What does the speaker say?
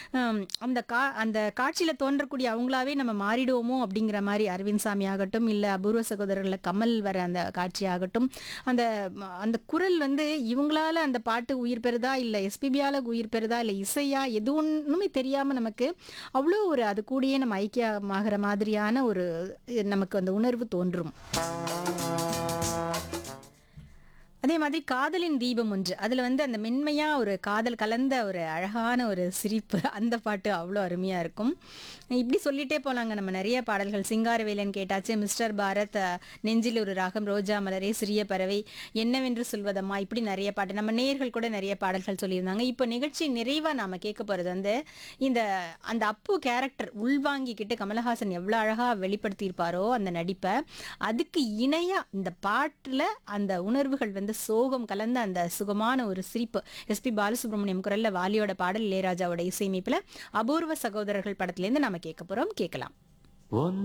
ஹம், அந்த கா அந்த காட்சியில தோன்றக்கூடிய அவங்களாவே நம்ம மாறிடுவோமோ அப்படிங்கிற மாதிரி அரவிந்த் சாமி ஆகட்டும் இல்ல அபூர்வ சகோதரர்ல கமல் வர அந்த காட்சி ஆகட்டும் அந்த ம- அந்த குரல் வந்து இவங்களால அந்த பாட்டு உயிர் பெறுதா இல்ல எஸ்பிபியால உயிர் பெறுதா இல்ல இசையா எது ஒண்ணுமே தெரியாம நமக்கு அவ்வளோ ஒரு அது கூடயே நம்ம ஐக்கியமாகிற மாதிரியான ஒரு நமக்கு அந்த உணர்வு தோன்றும் அதே மாதிரி காதலின் தீபம் ஒன்று அதுல வந்து அந்த மென்மையா ஒரு காதல் கலந்த ஒரு அழகான ஒரு சிரிப்பு அந்த பாட்டு அவ்வளோ அருமையா இருக்கும் இப்படி சொல்லிட்டே போலாங்க நம்ம நிறைய பாடல்கள் சிங்காரவேலன் கேட்டாச்சு மிஸ்டர் பாரத் அஹ், நெஞ்சில் ஒரு ராகம் ரோஜா மலரே சிறிய பறவை என்னவென்று சொல்வதம்மா இப்படி நிறைய பாட்டு நம்ம நேர்கள் கூட நிறைய பாடல்கள் சொல்லியிருந்தாங்க இப்போ நிகழ்ச்சி நிறைவா நாம கேட்க போறது வந்து இந்த அந்த அப்பு கேரக்டர் உள்வாங்கிக்கிட்டு கமலஹாசன் எவ்வளவு அழகா வெளிப்படுத்தியிருப்பாரோ அந்த நடிப்பை அதுக்கு இணையா இந்த பாட்டுல அந்த உணர்வுகள் வந்து சோகம் கலந்த அந்த சுகமான ஒரு சிரிப்பு எஸ்பி பாலசுப்ரமணியம் குரல்ல வாலியோட பாடல் இளையராஜாவோட இசையமைப்புல அபூர்வ சகோதரர்கள் படத்துல இருந்து நாம கேட்க போறோம் கேட்கலாம் ஒன்